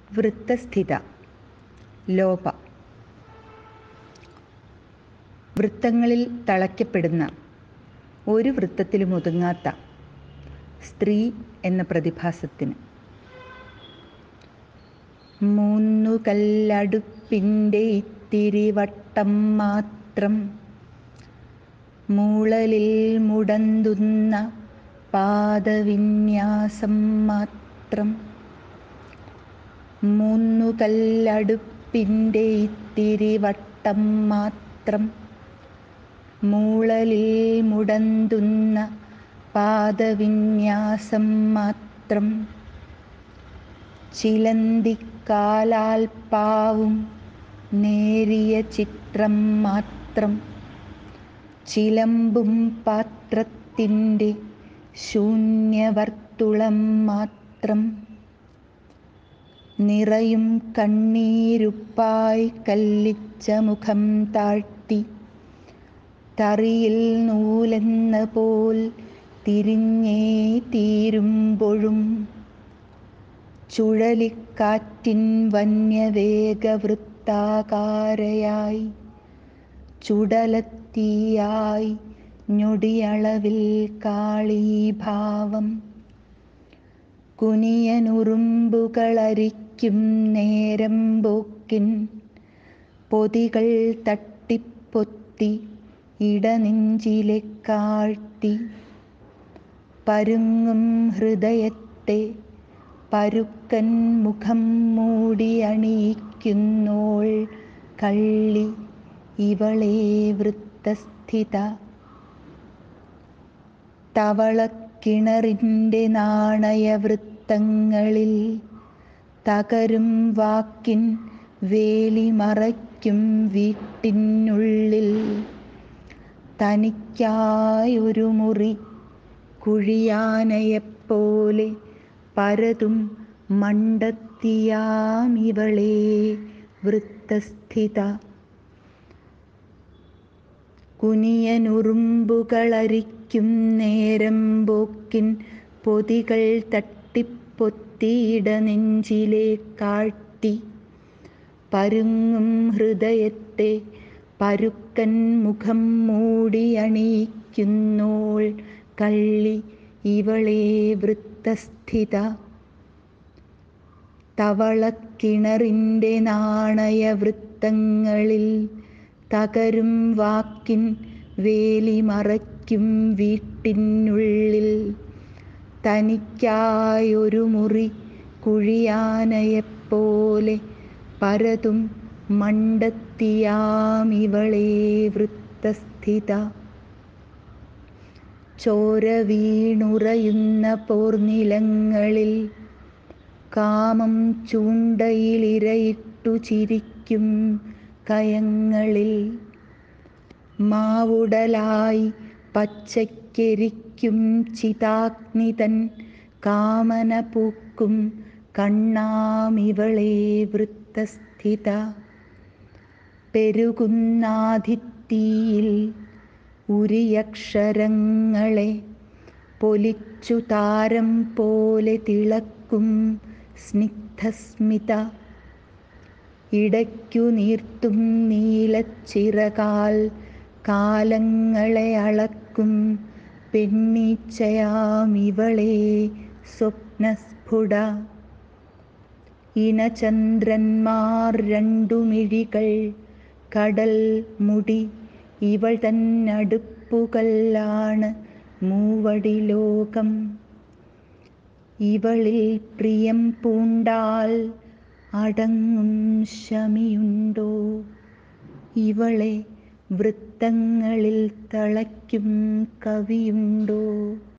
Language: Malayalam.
വൃത്തസ്ഥിത ലോപ വൃത്തങ്ങളിൽ തളയ്ക്കപ്പെടുന്ന ഒരു വൃത്തത്തിലും ഒതുങ്ങാത്ത സ്ത്രീ എന്ന പ്രതിഭാസത്തിന് മൂന്നു കല്ലടുപ്പിൻ്റെ ഇത്തിരി വട്ടം മാത്രം മൂളലിൽ മുടന്തുന്ന പാദവിന്യാസം മാത്രം മൂന്നു കല്ലടുപ്പിൻ്റെ ഇത്തിരി വട്ടം മാത്രം മൂളലിൽ മുടന്തുന്ന പാദവിന്യാസം മാത്രം ചിലന്തിക്കാലാൽ പാവും നേരിയ ചിത്രം മാത്രം ചിലമ്പും പാത്രത്തിൻ്റെ ശൂന്യവർത്തുളം മാത്രം നിറയും കണ്ണീരുപ്പായി കല്ലിച്ച മുഖം താഴ്ത്തി തറിയിൽ നൂലെന്ന പോൽ തിരിഞ്ഞേ തീരുമ്പോഴും ചുഴലിക്കാറ്റിൻ വന്യവേഗവൃത്താകാരയായി ചുടലത്തീയായി ഞൊടിയളവിൽ കാളീഭാവം കുനിയനുറുമ്പുകളരിക്കും നേരം പോക്കിൻ പൊതികൾ തട്ടിപ്പൊത്തി ഇടനെഞ്ചിലെ കാഴ്ത്തി പരുങ്ങും ഹൃദയത്തെ പരുക്കൻ മുഖം മൂടി അണിയിക്കുന്നോൾ കള്ളി ഇവളെ വൃത്തസ്ഥിത തവളക്കിണറിൻ്റെ നാണയവൃത്തങ്ങളിൽ തകരും വാക്കിൻ വേലി മറയ്ക്കും വീട്ടിനുള്ളിൽ തനിക്കായൊരു മുറി കുഴിയാനയെപ്പോലെ പരതും മണ്ടത്തിയാമിവളെ വൃത്തസ്ഥിത കുനിയനുറുമ്പുകളരിക്കും നേരം പോക്കിൻ പൊതികൾ തട്ടിപ്പൊത്തിയിട നെഞ്ചിലെ കാഴ്ത്തി പരുങ്ങും ഹൃദയത്തെ പരുക്കൻ മുഖം മൂടി അണിയിക്കുന്നോൾ കള്ളി ഇവളെ വൃത്തസ്ഥിത തവളക്കിണറിൻ്റെ നാണയവൃത്തങ്ങളിൽ തകരും വാക്കിൻ വേലി മറയ്ക്കും വീട്ടിനുള്ളിൽ തനിക്കായൊരു മുറി കുഴിയാനയെപ്പോലെ പരതും മണ്ടത്തിയാമിവളെ വൃത്തസ്ഥിത ചോര വീണുറയുന്ന പോർനിലങ്ങളിൽ കാമം ചൂണ്ടയിലിരയിട്ടു ചിരിക്കും കയങ്ങളിൽ മാവുടലായി പച്ചയ്ക്കരിക്കും ചിതാഗ്നിതൻ കാമന പൂക്കും കണ്ണാമിവളെ വൃത്തസ്ഥിത പെരുകുന്നാധിത്തീയിൽ ഉരിയക്ഷരങ്ങളെ പൊലിച്ചു താരം പോലെ തിളക്കും സ്നിഗ്ധസ്മിത ഇടയ്ക്കു നീർത്തും നീലച്ചിറകാൽ കാലങ്ങളെ അളക്കും പെണ്ണീച്ചയാമിവളെ സ്വപ്നസ്ഫുട ഇനചന്ദ്രന്മാർ രണ്ടുമിഴികൾ കടൽ മുടി ഇവൾ തന്നടുപ്പുകല്ലാണ് മൂവടി ലോകം ഇവളിൽ പ്രിയം പൂണ്ടാൽ അടങ്ങും ശമിയുണ്ടോ ഇവളെ വൃത്തങ്ങളിൽ തളയ്ക്കും കവിയുണ്ടോ